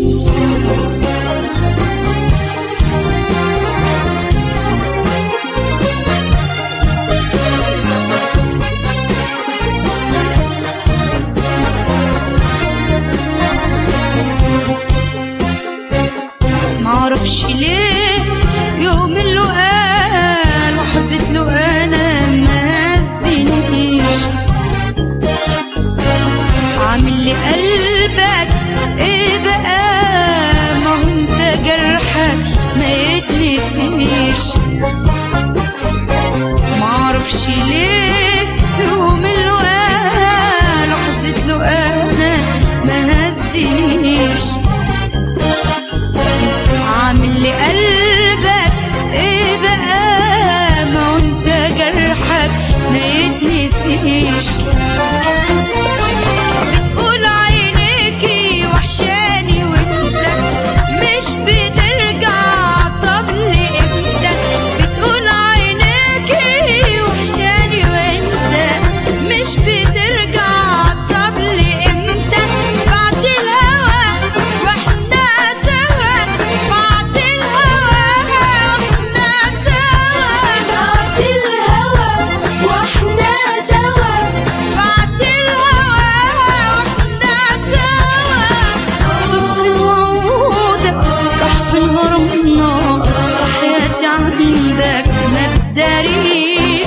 معرفش ليه يوم اللقاء لحظة له انا ما هزنيش عامل لي قلبك ايه بقى ما هو انت جرحك ما يتنسيش معرفش ليه يوم اللقاء لحظة له انا ما هزنيش عامل لي قلبك ايه بقى ما هو انت جرحك ما يتنسيش بتقول عينيكي وحشاني وانت مش بترجع طب لامتى بتقول عينيكي وحشاني وانت مش بترجع طب لامتى بعد الهوى واحنا سوا بعد الهوى واحنا سوا بعد الهوى واحنا سوا بعد الهوى واحنا سوا وعودك راح في الغرمنا حياتي عندك ما تداريش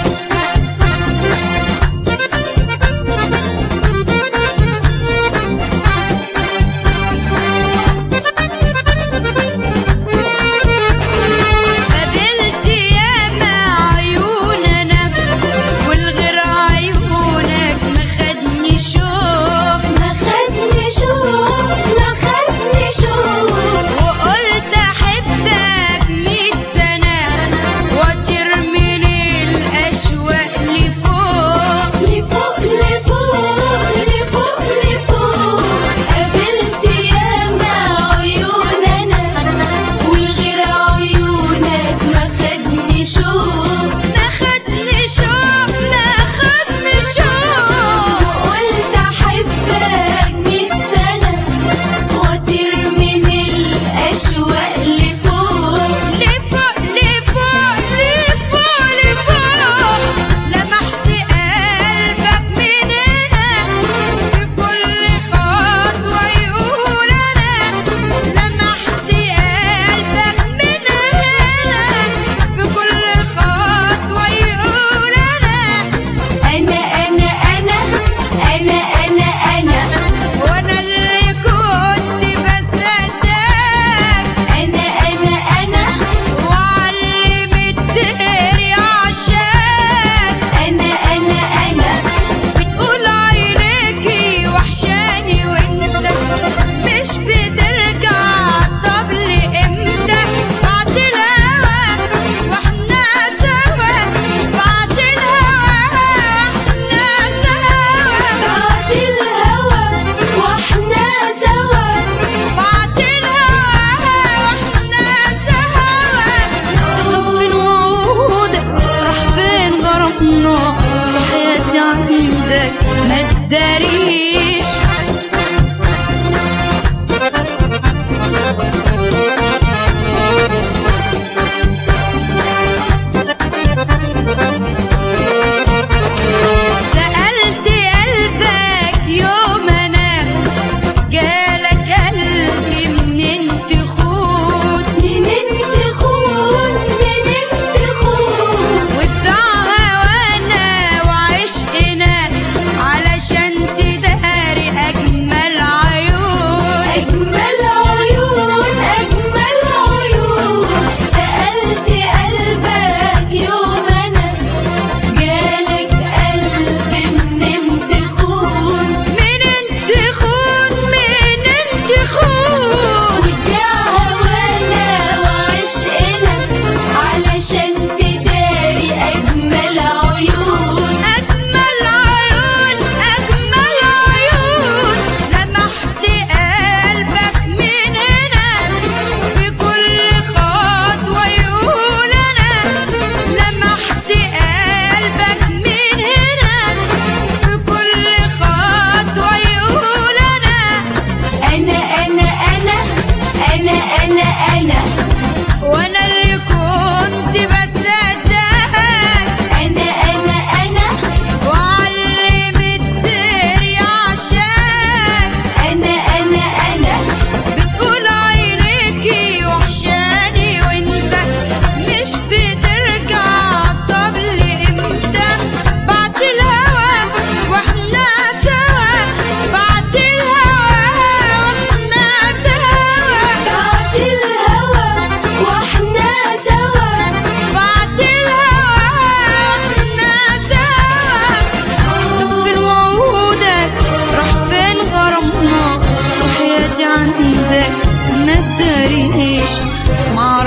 قابلت ياما عيوننا والغير عيونك ما خدني شوف ما خدني شوق ما خدني شوق وقلت احبك مية سنة واطير من الاشواق لفوق لفوق لفوق لفوق لفوق قابلت ياما عيوننا والغير عيونك ما خدني شوق ما خدني شوق ما خدني شوق وقلت احبك مية سنة واطير من الاشواق لفوق لفوق لفوق لفوق لفوق لمحت قلبك من هنا في كل خطوة يقول أنا لمحت قلبك من هنا في كل خطوة يقول أنا انا انا انا انا انا انا وأنا اللي كنت بصدقك انا انا انا وعلمت داري عشان انا انا انا بتقول عينيكي وحشاني وانت مش بترجع طب لامتى بعد الهوى واحنا سوا بعد الهوى واحنا سوا بعد الهوى واحنا سوا بعد الهوى واحنا سوا فين وعودك راح فين غرامنا حياتي عندك ما تداريش سألت قلبك يوم أنا جالك قلبي منين تخون منين تخون منين تخون وبتاع هوانا وعشقنا علشان تداري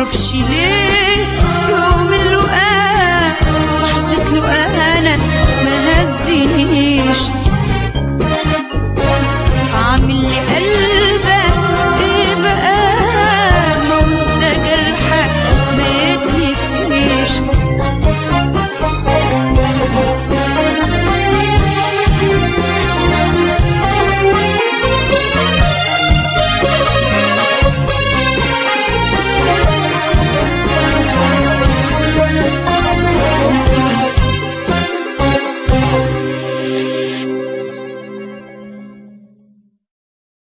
معرفش ليه